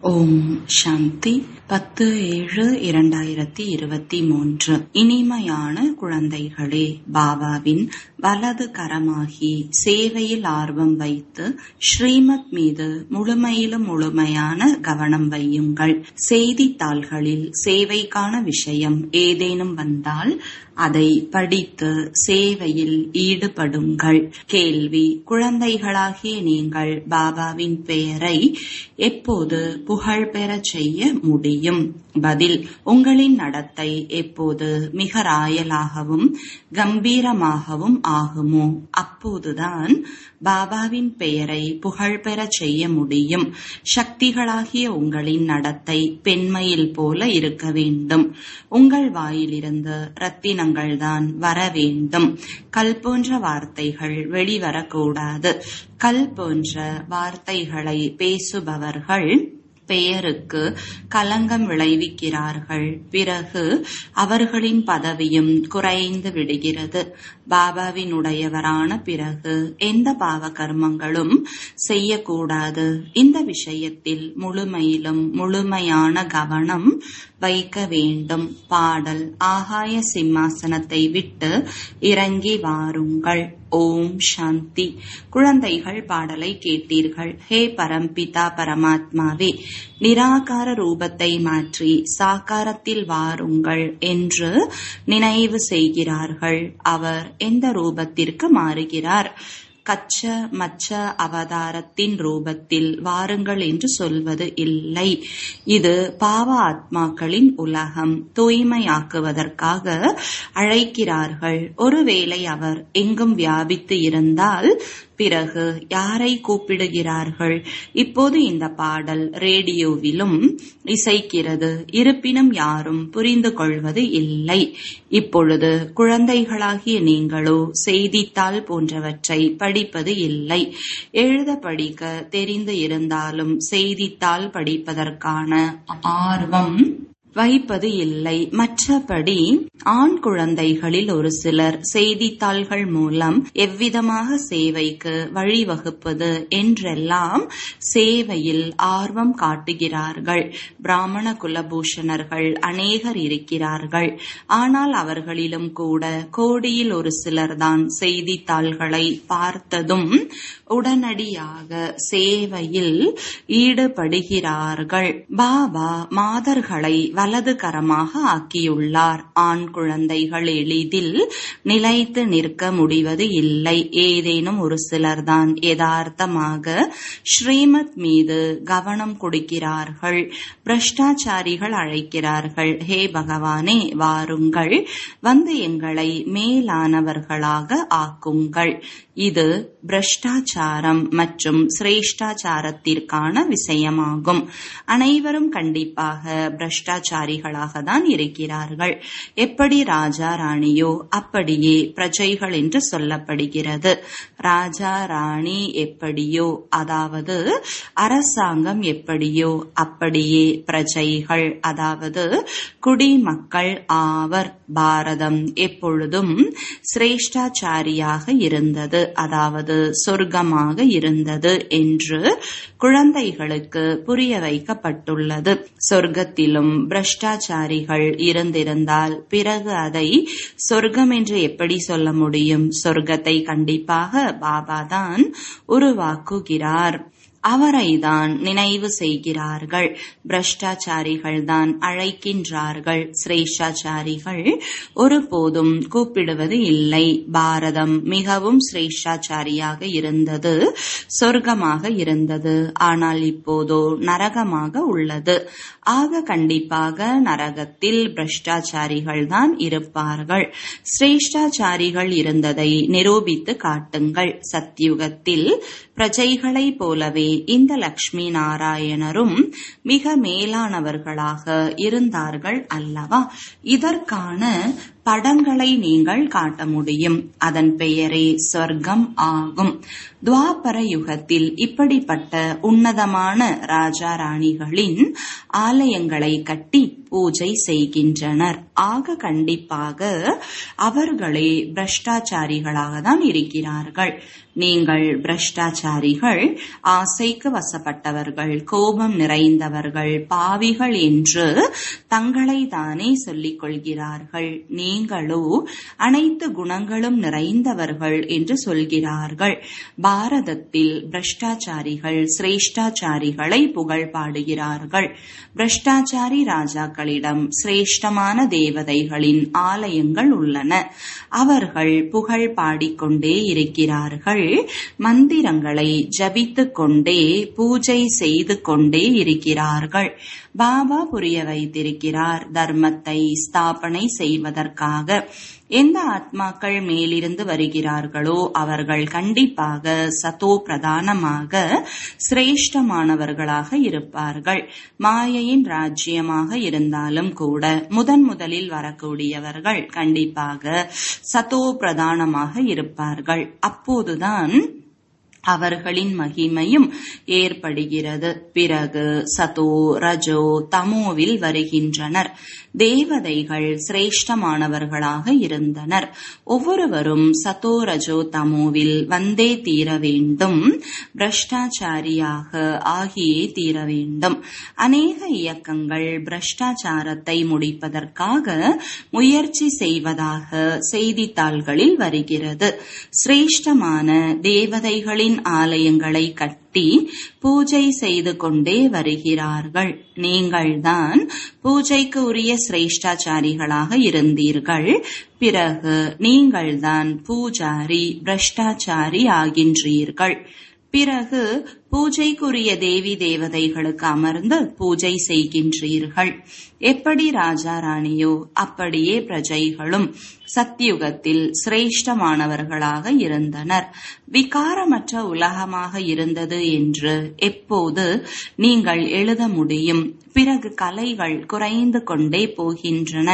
ஓம் சாந்தி பத்து ஏழு இரண்டாயிரத்தி இருபத்தி மூன்று இனிமையான குழந்தைகளே பாபாவின் வலது கரமாகி சேவையில் ஆர்வம் வைத்து ஸ்ரீமத் மீது முழுமையிலும் முழுமையான கவனம் வையுங்கள் செய்தித்தாள்களில் சேவைக்கான விஷயம் ஏதேனும் வந்தால் அதை படித்து சேவையில் ஈடுபடுங்கள் கேள்வி குழந்தைகளாகிய நீங்கள் பாபாவின் பெயரை எப்போது புகழ் பெறச் செய்ய முடியும் பதில் உங்களின் நடத்தை எப்போது மிக ராயலாகவும் கம்பீரமாகவும் ஆகுமோ அப்போதுதான் பாபாவின் பெயரை புகழ் பெறச் செய்ய முடியும் சக்திகளாகிய உங்களின் நடத்தை பெண்மையில் போல இருக்க வேண்டும் உங்கள் வாயிலிருந்து ரத்தினங்கள் தான் வர வேண்டும் கல் போன்ற வார்த்தைகள் வெளிவரக்கூடாது கல் போன்ற வார்த்தைகளை பேசுபவர்கள் பெயருக்கு களங்கம் விளைவிக்கிறார்கள் பிறகு அவர்களின் பதவியும் குறைந்து விடுகிறது பாபாவினுடையவரான பிறகு எந்த பாவ கர்மங்களும் செய்யக்கூடாது இந்த விஷயத்தில் முழுமையிலும் முழுமையான கவனம் வைக்க வேண்டும் பாடல் ஆகாய சிம்மாசனத்தை விட்டு இறங்கி வாருங்கள் ஓம் சாந்தி குழந்தைகள் பாடலை கேட்டீர்கள் ஹே பரம்பிதா பரமாத்மாவே நிராகார ரூபத்தை மாற்றி சாக்காரத்தில் வாருங்கள் என்று நினைவு செய்கிறார்கள் அவர் எந்த ரூபத்திற்கு மாறுகிறார் கச்ச மச்ச அவதாரத்தின் ரூபத்தில் வாருங்கள் என்று சொல்வது இல்லை இது பாவ ஆத்மாக்களின் உலகம் தூய்மையாக்குவதற்காக அழைக்கிறார்கள் ஒருவேளை அவர் எங்கும் வியாபித்து இருந்தால் பிறகு யாரை கூப்பிடுகிறார்கள் இப்போது இந்த பாடல் ரேடியோவிலும் இசைக்கிறது இருப்பினும் யாரும் புரிந்து கொள்வது இல்லை இப்பொழுது குழந்தைகளாகிய நீங்களோ செய்தித்தாள் போன்றவற்றை படிப்பது இல்லை எழுத படிக்க தெரிந்து இருந்தாலும் செய்தித்தாள் படிப்பதற்கான ஆர்வம் வைப்பது இல்லை மற்றபடி ஆண் குழந்தைகளில் ஒரு சிலர் செய்தித்தாள்கள் மூலம் எவ்விதமாக சேவைக்கு வழிவகுப்பது என்றெல்லாம் சேவையில் ஆர்வம் காட்டுகிறார்கள் பிராமண குலபூஷணர்கள் அநேகர் இருக்கிறார்கள் ஆனால் அவர்களிலும் கூட கோடியில் ஒரு சிலர்தான் செய்தித்தாள்களை பார்த்ததும் உடனடியாக சேவையில் ஈடுபடுகிறார்கள் பாபா மாதர்களை வலது கரமாக ஆக்கியுள்ளார் ஆண் குழந்தைகள் எளிதில் நிலைத்து நிற்க முடிவது இல்லை ஏதேனும் ஒரு சிலர்தான் யதார்த்தமாக ஸ்ரீமத் மீது கவனம் கொடுக்கிறார்கள் பிரஷ்டாச்சாரிகள் அழைக்கிறார்கள் ஹே பகவானே வாருங்கள் வந்து எங்களை மேலானவர்களாக ஆக்குங்கள் இது பிரஷ்டாச்சாரம் மற்றும் சிரேஷ்டாச்சாரத்திற்கான விஷயமாகும் அனைவரும் கண்டிப்பாக பிரஷ்டாச்சாரிகளாக தான் இருக்கிறார்கள் எப்படி ராஜா ராணியோ அப்படியே பிரஜைகள் என்று சொல்லப்படுகிறது ராஜா ராணி எப்படியோ அதாவது அரசாங்கம் எப்படியோ அப்படியே பிரஜைகள் அதாவது குடிமக்கள் ஆவர் பாரதம் எப்பொழுதும் சிரேஷ்டாச்சாரியாக இருந்தது அதாவது சொர்க்கமாக இருந்தது என்று குழந்தைகளுக்கு புரிய வைக்கப்பட்டுள்ளது சொர்க்கத்திலும் பிரஷ்டாச்சாரிகள் இருந்திருந்தால் பிறகு அதை சொர்க்கம் என்று எப்படி சொல்ல முடியும் சொர்க்கத்தை கண்டிப்பாக பாபாதான் உருவாக்குகிறார் அவரைதான் நினைவு செய்கிறார்கள் பிரஷ்டாச்சாரிகள் தான் அழைக்கின்றார்கள் சிரேஷ்டாச்சாரிகள் ஒருபோதும் கூப்பிடுவது இல்லை பாரதம் மிகவும் சிரேஷ்டாச்சாரியாக இருந்தது சொர்க்கமாக இருந்தது ஆனால் இப்போதோ நரகமாக உள்ளது ஆக கண்டிப்பாக நரகத்தில் பிரஷ்டாச்சாரிகள் தான் இருப்பார்கள் சிரேஷ்டாச்சாரிகள் இருந்ததை நிரூபித்து காட்டுங்கள் சத்யுகத்தில் பிரஜைகளைப் போலவே இந்த லக்ஷ்மி நாராயணரும் மிக மேலானவர்களாக இருந்தார்கள் அல்லவா இதற்கான படங்களை நீங்கள் காட்ட முடியும் அதன் பெயரே சொர்க்கம் ஆகும் துவாபர யுகத்தில் இப்படிப்பட்ட உன்னதமான ராஜா ராணிகளின் ஆலயங்களை கட்டி பூஜை செய்கின்றனர் ஆக கண்டிப்பாக அவர்களே பிரஷ்டாச்சாரிகளாக தான் இருக்கிறார்கள் நீங்கள் பிரஷ்டாச்சாரிகள் ஆசைக்கு வசப்பட்டவர்கள் கோபம் நிறைந்தவர்கள் பாவிகள் என்று தங்களை தானே சொல்லிக் கொள்கிறார்கள் நீங்களோ அனைத்து குணங்களும் நிறைந்தவர்கள் என்று சொல்கிறார்கள் பாரதத்தில் பிரஷ்டாச்சாரிகள் சிரேஷ்டாச்சாரிகளை புகழ் பாடுகிறார்கள் பிரஷ்டாச்சாரி ராஜாக்களிடம் சிரேஷ்டமான தேவதைகளின் ஆலயங்கள் உள்ளன அவர்கள் புகழ் பாடிக்கொண்டே இருக்கிறார்கள் மந்திரங்களை ஜபித்துக் கொண்டே பூஜை செய்து கொண்டே இருக்கிறார்கள் பாபா புரிய வைத்திருக்கிறார் தர்மத்தை ஸ்தாபனை செய்வதற்காக எந்த ஆத்மாக்கள் மேலிருந்து வருகிறார்களோ அவர்கள் கண்டிப்பாக சதோ பிரதானமாக சிரேஷ்டமானவர்களாக இருப்பார்கள் மாயையின் ராஜ்யமாக இருந்தாலும் கூட முதன் முதலில் வரக்கூடியவர்கள் கண்டிப்பாக சதோ பிரதானமாக இருப்பார்கள் அப்போதுதான் அவர்களின் மகிமையும் ஏற்படுகிறது பிறகு சதோ ரஜோ தமோவில் வருகின்றனர் தேவதைகள் சிரேஷ்டமானவர்களாக இருந்தனர் ஒவ்வொருவரும் சதோ ரஜோ தமோவில் வந்தே தீர வேண்டும் பிரஷ்டாச்சாரியாக ஆகியே தீர வேண்டும் அநேக இயக்கங்கள் பிரஷ்டாச்சாரத்தை முடிப்பதற்காக முயற்சி செய்வதாக செய்தித்தாள்களில் வருகிறது சிரேஷ்டமான தேவதைகளின் ஆலயங்களை கட்டி பூஜை செய்து கொண்டே வருகிறார்கள் நீங்கள்தான் பூஜைக்கு உரிய சிரேஷ்டாச்சாரிகளாக இருந்தீர்கள் பிறகு நீங்கள்தான் பூஜாரி பிரஷ்டாச்சாரி ஆகின்றீர்கள் பிறகு பூஜைக்குரிய தேவி தேவதைகளுக்கு அமர்ந்து பூஜை செய்கின்றீர்கள் எப்படி ராஜா ராணியோ அப்படியே பிரஜைகளும் சத்தியுகத்தில் சிரேஷ்டமானவர்களாக இருந்தனர் விகாரமற்ற உலகமாக இருந்தது என்று எப்போது நீங்கள் எழுத முடியும் பிறகு கலைகள் குறைந்து கொண்டே போகின்றன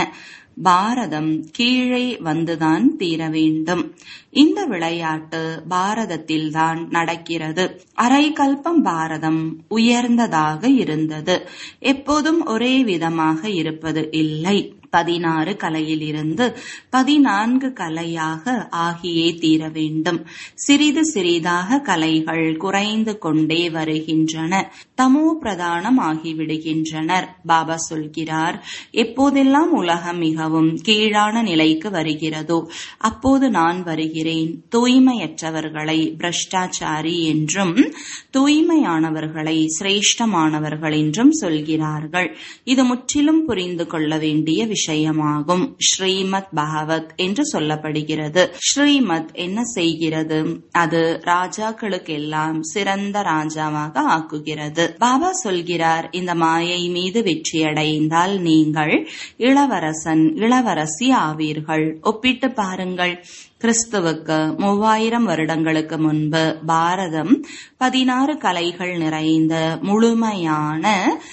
பாரதம் கீழே வந்துதான் தீர வேண்டும் இந்த விளையாட்டு பாரதத்தில்தான் நடக்கிறது அரை கல்பம் பாரதம் உயர்ந்ததாக இருந்தது எப்போதும் ஒரே விதமாக இருப்பது இல்லை பதினாறு கலையிலிருந்து பதினான்கு கலையாக ஆகியே தீர வேண்டும் சிறிது சிறிதாக கலைகள் குறைந்து கொண்டே வருகின்றன தமோ பிரதானம் ஆகிவிடுகின்றனர் பாபா சொல்கிறார் எப்போதெல்லாம் உலகம் மிகவும் கீழான நிலைக்கு வருகிறதோ அப்போது நான் வருகிறேன் தூய்மையற்றவர்களை பிரஷ்டாச்சாரி என்றும் தூய்மையானவர்களை சிரேஷ்டமானவர்கள் என்றும் சொல்கிறார்கள் இது முற்றிலும் புரிந்து கொள்ள வேண்டிய விஷயமாகும் ஸ்ரீமத் பாகவத் என்று சொல்லப்படுகிறது ஸ்ரீமத் என்ன செய்கிறது அது ராஜாக்களுக்கெல்லாம் சிறந்த ராஜாவாக ஆக்குகிறது பாபா சொல்கிறார் இந்த மாயை மீது வெற்றியடைந்தால் நீங்கள் இளவரசன் இளவரசி ஆவீர்கள் ஒப்பிட்டு பாருங்கள் கிறிஸ்துவுக்கு மூவாயிரம் வருடங்களுக்கு முன்பு பாரதம் பதினாறு கலைகள் நிறைந்த முழுமையான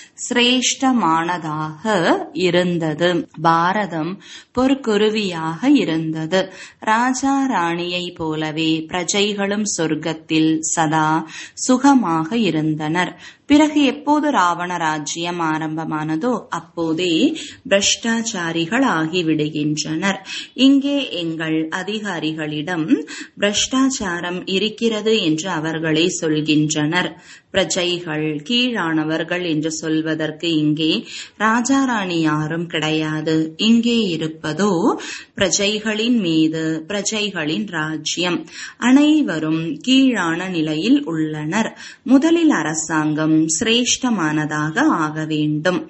சிரேஷ்டமானதாக இருந்தது பாரதம் பொற்குருவியாக இருந்தது ராஜா ராணியை போலவே பிரஜைகளும் சொர்க்கத்தில் சதா சுகமாக இருந்தனர் பிறகு எப்போது ராவண ராஜ்யம் ஆரம்பமானதோ அப்போதே பிரஷ்டாச்சாரிகள் ஆகிவிடுகின்றனர் இங்கே எங்கள் அதிகாரிகளிடம் பிரஷ்டாச்சாரம் இருக்கிறது என்று அவர்களே சொல்கின்றனர் பிரஜைகள் கீழானவர்கள் என்று சொல்வதற்கு இங்கே ராஜாராணி யாரும் கிடையாது இங்கே இருப்பதோ பிரஜைகளின் மீது பிரஜைகளின் ராஜ்யம் அனைவரும் கீழான நிலையில் உள்ளனர் முதலில் அரசாங்கம் சிரேஷ்டமானதாக ஆக வேண்டும்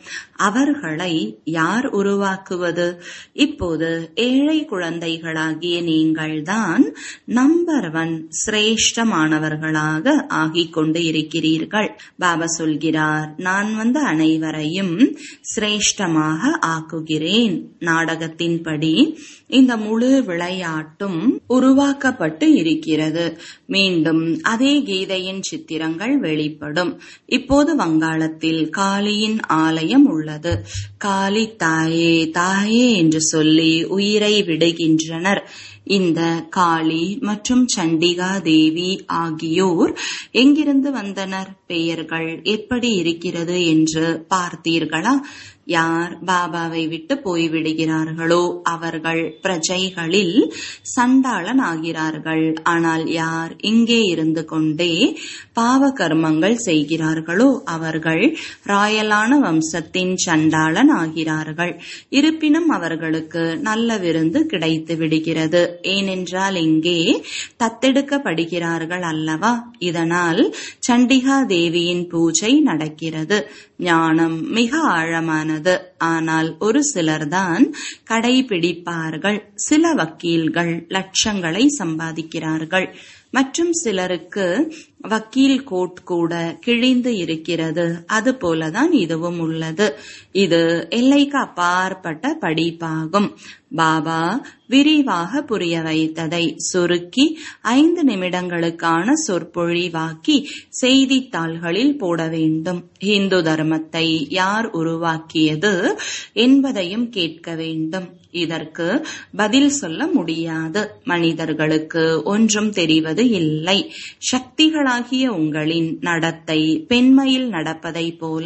அவர்களை யார் உருவாக்குவது இப்போது ஏழை குழந்தைகளாகிய நீங்கள் நீங்கள்தான் நம்பர் ஒன் சிரேஷ்டமானவர்களாக ஆகிக் கொண்டு இருக்கிறீர்கள் பாபா சொல்கிறார் நான் வந்து அனைவரையும் சிரேஷ்டமாக ஆக்குகிறேன் நாடகத்தின்படி இந்த முழு விளையாட்டும் உருவாக்கப்பட்டு இருக்கிறது மீண்டும் அதே கீதையின் சித்திரங்கள் வெளிப்படும் இப்போது வங்காளத்தில் காளியின் ஆலயம் உள்ளது காளி தாயே தாயே என்று சொல்லி உயிரை விடுகின்றனர் இந்த காளி மற்றும் சண்டிகா தேவி ஆகியோர் எங்கிருந்து வந்தனர் பெயர்கள் எப்படி இருக்கிறது என்று பார்த்தீர்களா யார் பாபாவை விட்டு போய்விடுகிறார்களோ அவர்கள் பிரஜைகளில் சண்டாளன் ஆகிறார்கள் ஆனால் யார் இங்கே இருந்து கொண்டே பாவ கர்மங்கள் செய்கிறார்களோ அவர்கள் ராயலான வம்சத்தின் சண்டாளன் ஆகிறார்கள் இருப்பினும் அவர்களுக்கு நல்ல விருந்து கிடைத்து விடுகிறது ஏனென்றால் இங்கே தத்தெடுக்கப்படுகிறார்கள் அல்லவா இதனால் சண்டிகா தேவியின் பூஜை நடக்கிறது ஞானம் மிக ஆழமானது ஆனால் ஒரு சிலர்தான் கடைபிடிப்பார்கள் சில வக்கீல்கள் லட்சங்களை சம்பாதிக்கிறார்கள் மற்றும் சிலருக்கு வக்கீல் கோட் கூட கிழிந்து இருக்கிறது அது போலதான் இதுவும் உள்ளது இது எல்லைக்கு அப்பாற்பட்ட படிப்பாகும் பாபா விரிவாக புரிய வைத்ததை சுருக்கி ஐந்து நிமிடங்களுக்கான சொற்பொழிவாக்கி செய்தித்தாள்களில் போட வேண்டும் இந்து தர்மத்தை யார் உருவாக்கியது என்பதையும் கேட்க வேண்டும் இதற்கு பதில் சொல்ல முடியாது மனிதர்களுக்கு ஒன்றும் தெரிவது இல்லை சக்திகளாகிய உங்களின் நடத்தை பெண்மையில் நடப்பதை போல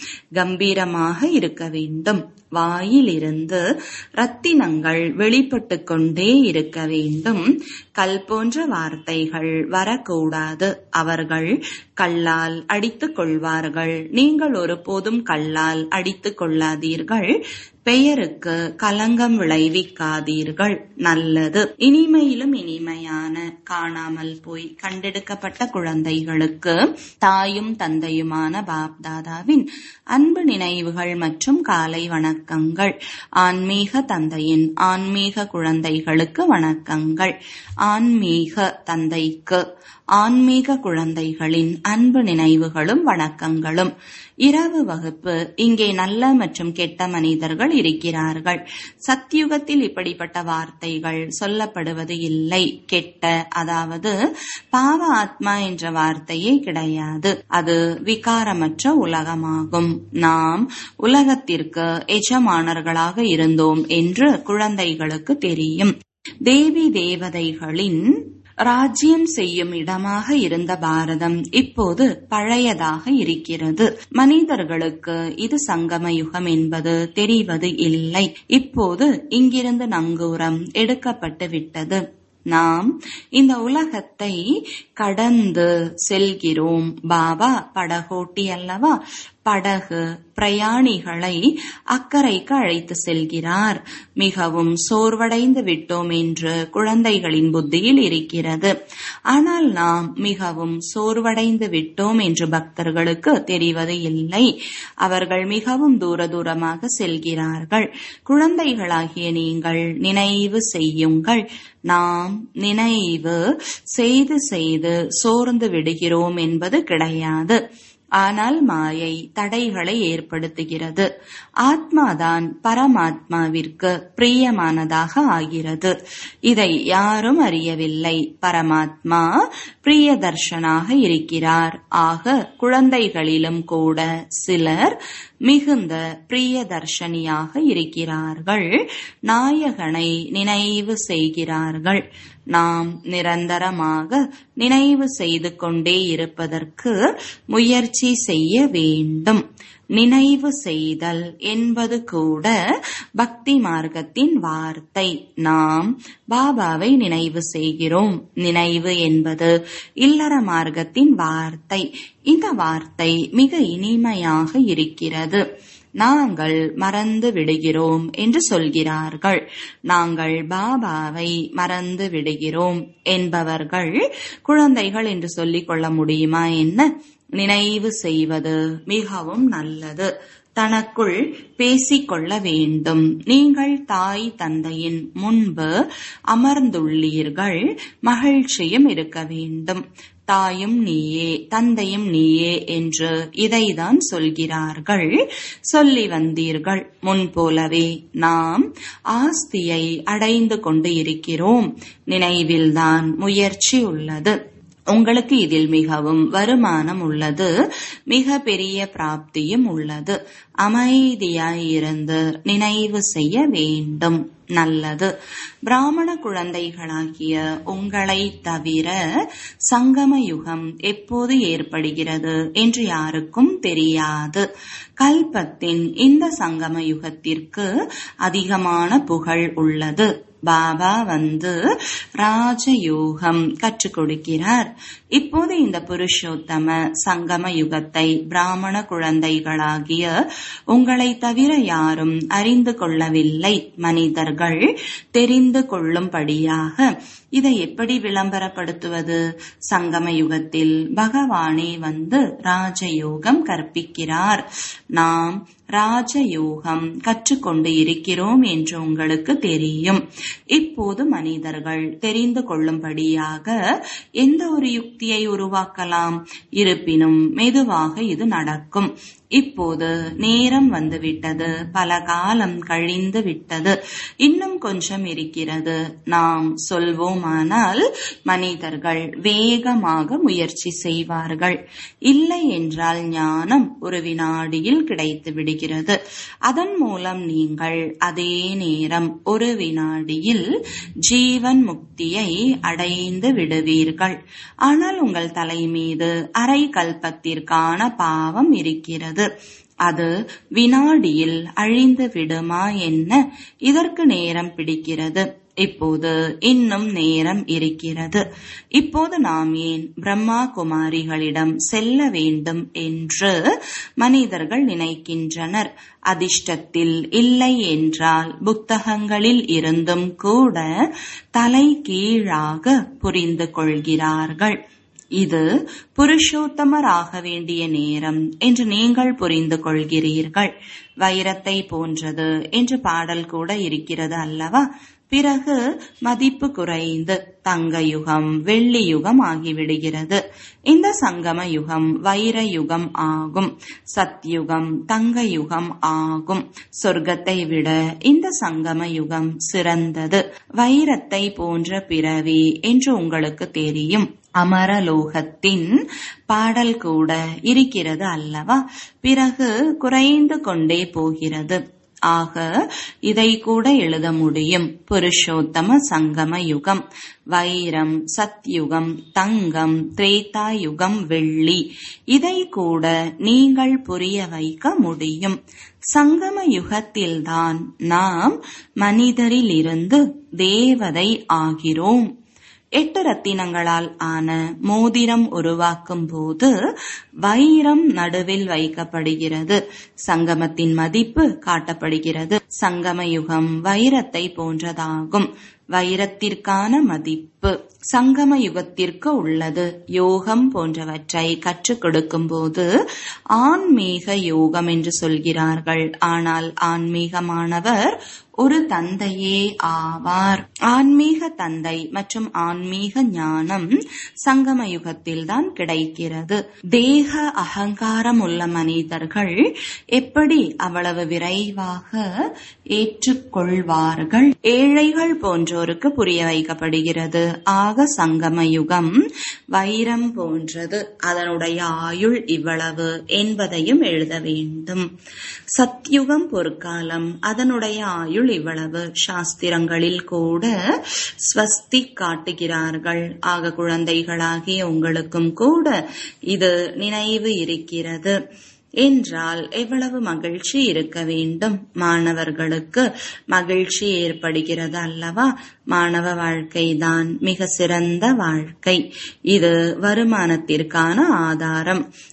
கம்பீரமாக இருக்க வேண்டும் வாயிலிருந்து ரத்தினங்கள் வெளிப்பட்டு கொண்டே இருக்க வேண்டும் கல் போன்ற வார்த்தைகள் வரக்கூடாது அவர்கள் கல்லால் அடித்துக் கொள்வார்கள் நீங்கள் ஒருபோதும் கல்லால் அடித்துக் கொள்ளாதீர்கள் பெயருக்கு கலங்கம் விளைவிக்காதீர்கள் நல்லது இனிமையிலும் இனிமையான காணாமல் போய் கண்டெடுக்கப்பட்ட குழந்தைகளுக்கு தாயும் தந்தையுமான பாப்தாதாவின் அன்பு நினைவுகள் மற்றும் காலை வணக்கங்கள் ஆன்மீக தந்தையின் ஆன்மீக குழந்தைகளுக்கு வணக்கங்கள் ஆன்மீக தந்தைக்கு ஆன்மீக குழந்தைகளின் அன்பு நினைவுகளும் வணக்கங்களும் இரவு வகுப்பு இங்கே நல்ல மற்றும் கெட்ட மனிதர்கள் இருக்கிறார்கள் சத்தியுகத்தில் இப்படிப்பட்ட வார்த்தைகள் சொல்லப்படுவது இல்லை கெட்ட அதாவது பாவ ஆத்மா என்ற வார்த்தையே கிடையாது அது விகாரமற்ற உலகமாகும் நாம் உலகத்திற்கு எஜமானர்களாக இருந்தோம் என்று குழந்தைகளுக்கு தெரியும் தேவி தேவதைகளின் ராஜ்யம் செய்யும் இடமாக இருந்த பாரதம் இப்போது பழையதாக இருக்கிறது மனிதர்களுக்கு இது சங்கம யுகம் என்பது தெரிவது இல்லை இப்போது இங்கிருந்து நங்கூரம் எடுக்கப்பட்டு விட்டது நாம் இந்த உலகத்தை கடந்து செல்கிறோம் பாபா படகோட்டி அல்லவா படகு பிரயாணிகளை அக்கறைக்கு அழைத்து செல்கிறார் மிகவும் சோர்வடைந்து விட்டோம் என்று குழந்தைகளின் புத்தியில் இருக்கிறது ஆனால் நாம் மிகவும் சோர்வடைந்து விட்டோம் என்று பக்தர்களுக்கு தெரிவது இல்லை அவர்கள் மிகவும் தூர தூரமாக செல்கிறார்கள் குழந்தைகளாகிய நீங்கள் நினைவு செய்யுங்கள் நாம் நினைவு செய்து செய்து சோர்ந்து விடுகிறோம் என்பது கிடையாது ஆனால் மாயை தடைகளை ஏற்படுத்துகிறது ஆத்மாதான் பரமாத்மாவிற்கு பிரியமானதாக ஆகிறது இதை யாரும் அறியவில்லை பரமாத்மா பிரியதர்ஷனாக இருக்கிறார் ஆக குழந்தைகளிலும் கூட சிலர் மிகுந்த பிரியதர்ஷனியாக இருக்கிறார்கள் நாயகனை நினைவு செய்கிறார்கள் நாம் நிரந்தரமாக நினைவு செய்து கொண்டே இருப்பதற்கு முயற்சி செய்ய வேண்டும் நினைவு செய்தல் என்பது கூட பக்தி மார்க்கத்தின் வார்த்தை நாம் பாபாவை நினைவு செய்கிறோம் நினைவு என்பது இல்லற மார்க்கத்தின் வார்த்தை இந்த வார்த்தை மிக இனிமையாக இருக்கிறது நாங்கள் மறந்து விடுகிறோம் என்று சொல்கிறார்கள் நாங்கள் பாபாவை மறந்து விடுகிறோம் என்பவர்கள் குழந்தைகள் என்று சொல்லிக் கொள்ள முடியுமா என்ன நினைவு செய்வது மிகவும் நல்லது தனக்குள் பேசிக்கொள்ள வேண்டும் நீங்கள் தாய் தந்தையின் முன்பு அமர்ந்துள்ளீர்கள் மகிழ்ச்சியும் இருக்க வேண்டும் தாயும் நீயே தந்தையும் நீயே என்று இதைதான் சொல்கிறார்கள் சொல்லி வந்தீர்கள் முன்போலவே நாம் ஆஸ்தியை அடைந்து கொண்டு இருக்கிறோம் நினைவில்தான் முயற்சி உள்ளது உங்களுக்கு இதில் மிகவும் வருமானம் உள்ளது மிக பெரிய பிராப்தியும் உள்ளது அமைதியாயிருந்து நினைவு செய்ய வேண்டும் நல்லது பிராமண குழந்தைகளாகிய உங்களை தவிர சங்கம யுகம் எப்போது ஏற்படுகிறது என்று யாருக்கும் தெரியாது கல்பத்தின் இந்த சங்கம யுகத்திற்கு அதிகமான புகழ் உள்ளது பாபா வந்து ராஜயோகம் கற்றுக் கொடுக்கிறார் இப்போது இந்த புருஷோத்தம சங்கம யுகத்தை பிராமண குழந்தைகளாகிய உங்களை தவிர யாரும் அறிந்து கொள்ளவில்லை மனிதர்கள் தெரிந்து கொள்ளும்படியாக இதை எப்படி விளம்பரப்படுத்துவது சங்கம யுகத்தில் பகவானே வந்து ராஜயோகம் கற்பிக்கிறார் நாம் ராஜயோகம் கற்றுக்கொண்டு இருக்கிறோம் என்று உங்களுக்கு தெரியும் இப்போது மனிதர்கள் தெரிந்து கொள்ளும்படியாக எந்த ஒரு யுக்தியை உருவாக்கலாம் இருப்பினும் மெதுவாக இது நடக்கும் இப்போது நேரம் வந்துவிட்டது பல காலம் கழிந்து விட்டது இன்னும் கொஞ்சம் இருக்கிறது நாம் சொல்வோமானால் மனிதர்கள் வேகமாக முயற்சி செய்வார்கள் இல்லை என்றால் ஞானம் ஒரு வினாடியில் கிடைத்து விடுகிறது அதன் மூலம் நீங்கள் அதே நேரம் ஒரு வினாடியில் ஜீவன் முக்தியை அடைந்து விடுவீர்கள் ஆனால் உங்கள் தலை மீது அரை கல்பத்திற்கான பாவம் இருக்கிறது அது வினாடியில் அழிந்து விடுமா என்ன இதற்கு நேரம் பிடிக்கிறது இப்போது இன்னும் நேரம் இருக்கிறது இப்போது நாம் ஏன் பிரம்மா குமாரிகளிடம் செல்ல வேண்டும் என்று மனிதர்கள் நினைக்கின்றனர் அதிர்ஷ்டத்தில் இல்லை என்றால் புத்தகங்களில் இருந்தும் கூட தலை கீழாக புரிந்து கொள்கிறார்கள் இது புருஷோத்தமராக வேண்டிய நேரம் என்று நீங்கள் புரிந்து கொள்கிறீர்கள் வைரத்தை போன்றது என்று பாடல் கூட இருக்கிறது அல்லவா பிறகு மதிப்பு குறைந்து தங்க யுகம் வெள்ளி யுகம் ஆகிவிடுகிறது இந்த சங்கம யுகம் வைர யுகம் ஆகும் சத்யுகம் தங்க யுகம் ஆகும் சொர்க்கத்தை விட இந்த சங்கம யுகம் சிறந்தது வைரத்தை போன்ற பிறவி என்று உங்களுக்கு தெரியும் அமரலோகத்தின் பாடல் கூட இருக்கிறது அல்லவா பிறகு குறைந்து கொண்டே போகிறது ஆக இதை கூட எழுத முடியும் புருஷோத்தம சங்கம யுகம் வைரம் சத்யுகம் தங்கம் திரேதா யுகம் வெள்ளி இதை கூட நீங்கள் புரிய வைக்க முடியும் சங்கம யுகத்தில்தான் நாம் மனிதரிலிருந்து தேவதை ஆகிறோம் எட்டு ரத்தினங்களால் ஆன மோதிரம் உருவாக்கும் போது வைரம் நடுவில் வைக்கப்படுகிறது சங்கமத்தின் மதிப்பு காட்டப்படுகிறது சங்கம யுகம் வைரத்தை போன்றதாகும் வைரத்திற்கான மதிப்பு சங்கம யுகத்திற்கு உள்ளது யோகம் போன்றவற்றை கற்றுக் கொடுக்கும் போது ஆன்மீக யோகம் என்று சொல்கிறார்கள் ஆனால் ஆன்மீகமானவர் ஒரு தந்தையே ஆவார் ஆன்மீக தந்தை மற்றும் ஆன்மீக ஞானம் சங்கம யுகத்தில் தான் கிடைக்கிறது தேக அகங்காரம் உள்ள மனிதர்கள் எப்படி அவ்வளவு விரைவாக ஏற்றுக்கொள்வார்கள் ஏழைகள் போன்றோருக்கு புரிய வைக்கப்படுகிறது ஆக சங்கம யுகம் வைரம் போன்றது அதனுடைய ஆயுள் இவ்வளவு என்பதையும் எழுத வேண்டும் சத்யுகம் பொற்காலம் அதனுடைய ஆயுள் இவ்வளவு சாஸ்திரங்களில் கூட ஸ்வஸ்தி காட்டுகிறார்கள் ஆக குழந்தைகளாகிய உங்களுக்கும் கூட இது நினைவு இருக்கிறது என்றால் எவ்வளவு மகிழ்ச்சி இருக்க வேண்டும் மாணவர்களுக்கு மகிழ்ச்சி ஏற்படுகிறது அல்லவா மாணவ வாழ்க்கைதான் மிக சிறந்த வாழ்க்கை இது வருமானத்திற்கான ஆதாரம்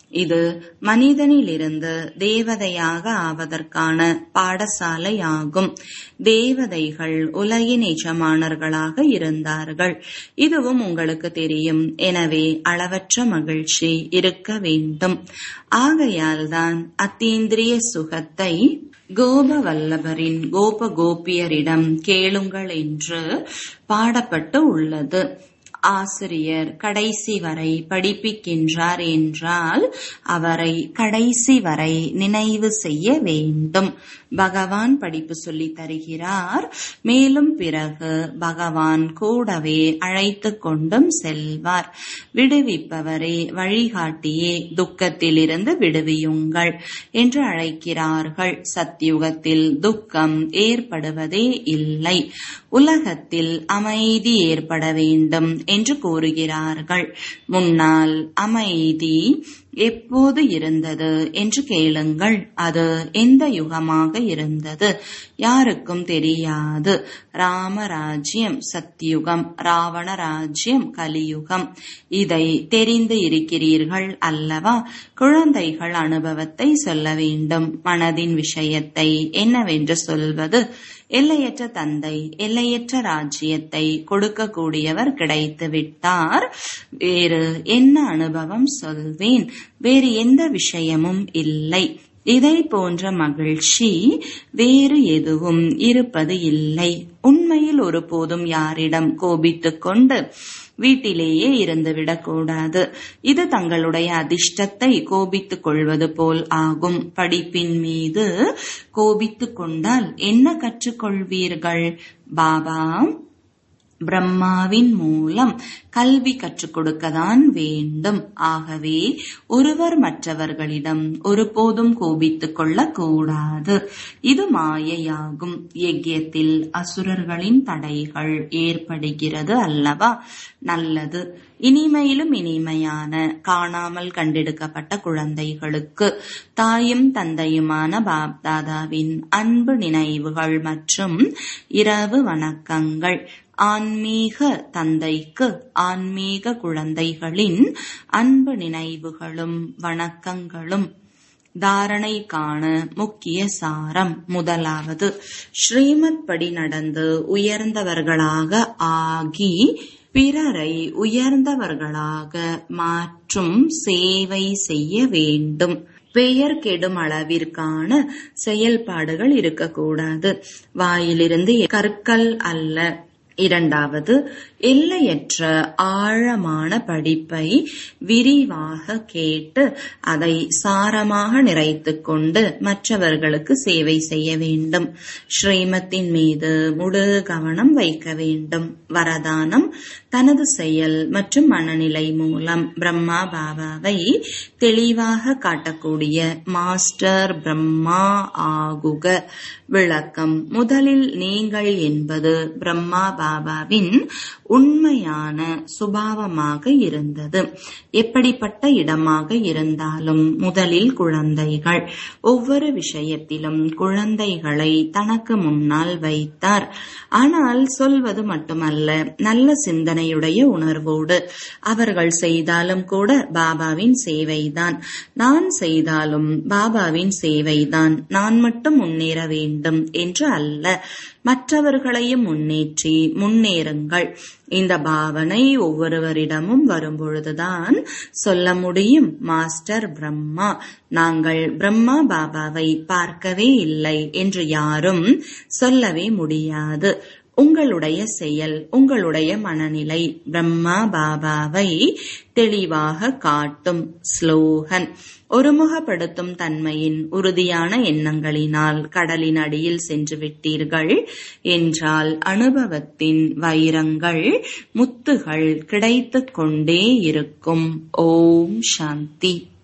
இது மனிதனிலிருந்து தேவதையாக ஆவதற்கான பாடசாலையாகும் தேவதைகள் உலகின் எஜமானர்களாக இருந்தார்கள் இதுவும் உங்களுக்கு தெரியும் எனவே அளவற்ற மகிழ்ச்சி இருக்க வேண்டும் ஆகையால்தான் அத்தீந்திரிய சுகத்தை கோபவல்லபரின் கோப கோபியரிடம் கேளுங்கள் என்று பாடப்பட்டு உள்ளது ஆசிரியர் கடைசி வரை படிப்பிக்கின்றார் என்றால் அவரை கடைசி வரை நினைவு செய்ய வேண்டும் பகவான் படிப்பு சொல்லி தருகிறார் மேலும் பிறகு பகவான் கூடவே அழைத்து கொண்டும் செல்வார் விடுவிப்பவரே வழிகாட்டியே துக்கத்திலிருந்து விடுவியுங்கள் என்று அழைக்கிறார்கள் சத்யுகத்தில் துக்கம் ஏற்படுவதே இல்லை உலகத்தில் அமைதி ஏற்பட வேண்டும் என்று கூறுகிறார்கள் முன்னால் அமைதி எப்போது இருந்தது என்று கேளுங்கள் அது எந்த யுகமாக இருந்தது யாருக்கும் தெரியாது ராமராஜ்யம் சத்யுகம் ராவண ராஜ்யம் கலியுகம் இதை தெரிந்து இருக்கிறீர்கள் அல்லவா குழந்தைகள் அனுபவத்தை சொல்ல வேண்டும் மனதின் விஷயத்தை என்னவென்று சொல்வது எல்லையற்ற தந்தை எல்லையற்ற ராஜ்யத்தை கொடுக்கக்கூடியவர் கிடைத்து விட்டார் வேறு என்ன அனுபவம் சொல்வேன் வேறு எந்த விஷயமும் இல்லை இதை போன்ற மகிழ்ச்சி வேறு எதுவும் இருப்பது இல்லை உண்மையில் ஒருபோதும் யாரிடம் கோபித்துக் கொண்டு வீட்டிலேயே இருந்துவிடக்கூடாது இது தங்களுடைய அதிர்ஷ்டத்தை கோபித்துக் கொள்வது போல் ஆகும் படிப்பின் மீது கோபித்துக் கொண்டால் என்ன கற்றுக்கொள்வீர்கள் பாபா பிரம்மாவின் மூலம் கல்வி கற்றுக் கொடுக்கத்தான் வேண்டும் ஆகவே ஒருவர் மற்றவர்களிடம் ஒருபோதும் கோபித்துக் கொள்ளக்கூடாது இது மாயையாகும் யஜ்யத்தில் அசுரர்களின் தடைகள் ஏற்படுகிறது அல்லவா நல்லது இனிமையிலும் இனிமையான காணாமல் கண்டெடுக்கப்பட்ட குழந்தைகளுக்கு தாயும் தந்தையுமான பாப்தாதாவின் அன்பு நினைவுகள் மற்றும் இரவு வணக்கங்கள் ஆன்மீக தந்தைக்கு ஆன்மீக குழந்தைகளின் அன்பு நினைவுகளும் வணக்கங்களும் தாரணை காண முக்கிய சாரம் முதலாவது ஸ்ரீமத் படி நடந்து உயர்ந்தவர்களாக ஆகி பிறரை உயர்ந்தவர்களாக மாற்றும் சேவை செய்ய வேண்டும் பெயர் கெடும் அளவிற்கான செயல்பாடுகள் இருக்கக்கூடாது வாயிலிருந்து கற்கள் அல்ல இரண்டாவது எல்லையற்ற ஆழமான படிப்பை விரிவாக கேட்டு அதை சாரமாக நிறைத்துக் கொண்டு மற்றவர்களுக்கு சேவை செய்ய வேண்டும் ஸ்ரீமத்தின் மீது முழு கவனம் வைக்க வேண்டும் வரதானம் தனது செயல் மற்றும் மனநிலை மூலம் பிரம்மா பாபாவை தெளிவாக காட்டக்கூடிய மாஸ்டர் பிரம்மா ஆகுக விளக்கம் முதலில் நீங்கள் என்பது பிரம்மா பாபாவின் உண்மையான சுபாவமாக இருந்தது எப்படிப்பட்ட இடமாக இருந்தாலும் முதலில் குழந்தைகள் ஒவ்வொரு விஷயத்திலும் குழந்தைகளை தனக்கு முன்னால் வைத்தார் ஆனால் சொல்வது மட்டுமல்ல நல்ல சிந்தனையுடைய உணர்வோடு அவர்கள் செய்தாலும் கூட பாபாவின் சேவைதான் நான் செய்தாலும் பாபாவின் சேவைதான் நான் மட்டும் முன்னேற வேண்டும் என்று அல்ல மற்றவர்களையும் முன்னேற்றி முன்னேறுங்கள் இந்த பாவனை ஒவ்வொருவரிடமும் வரும்பொழுதுதான் சொல்ல முடியும் மாஸ்டர் பிரம்மா நாங்கள் பிரம்மா பாபாவை பார்க்கவே இல்லை என்று யாரும் சொல்லவே முடியாது உங்களுடைய செயல் உங்களுடைய மனநிலை பிரம்மா பாபாவை தெளிவாக காட்டும் ஸ்லோகன் ஒருமுகப்படுத்தும் தன்மையின் உறுதியான எண்ணங்களினால் கடலின் அடியில் சென்று விட்டீர்கள் என்றால் அனுபவத்தின் வைரங்கள் முத்துகள் கிடைத்துக் கொண்டே இருக்கும் ஓம் சாந்தி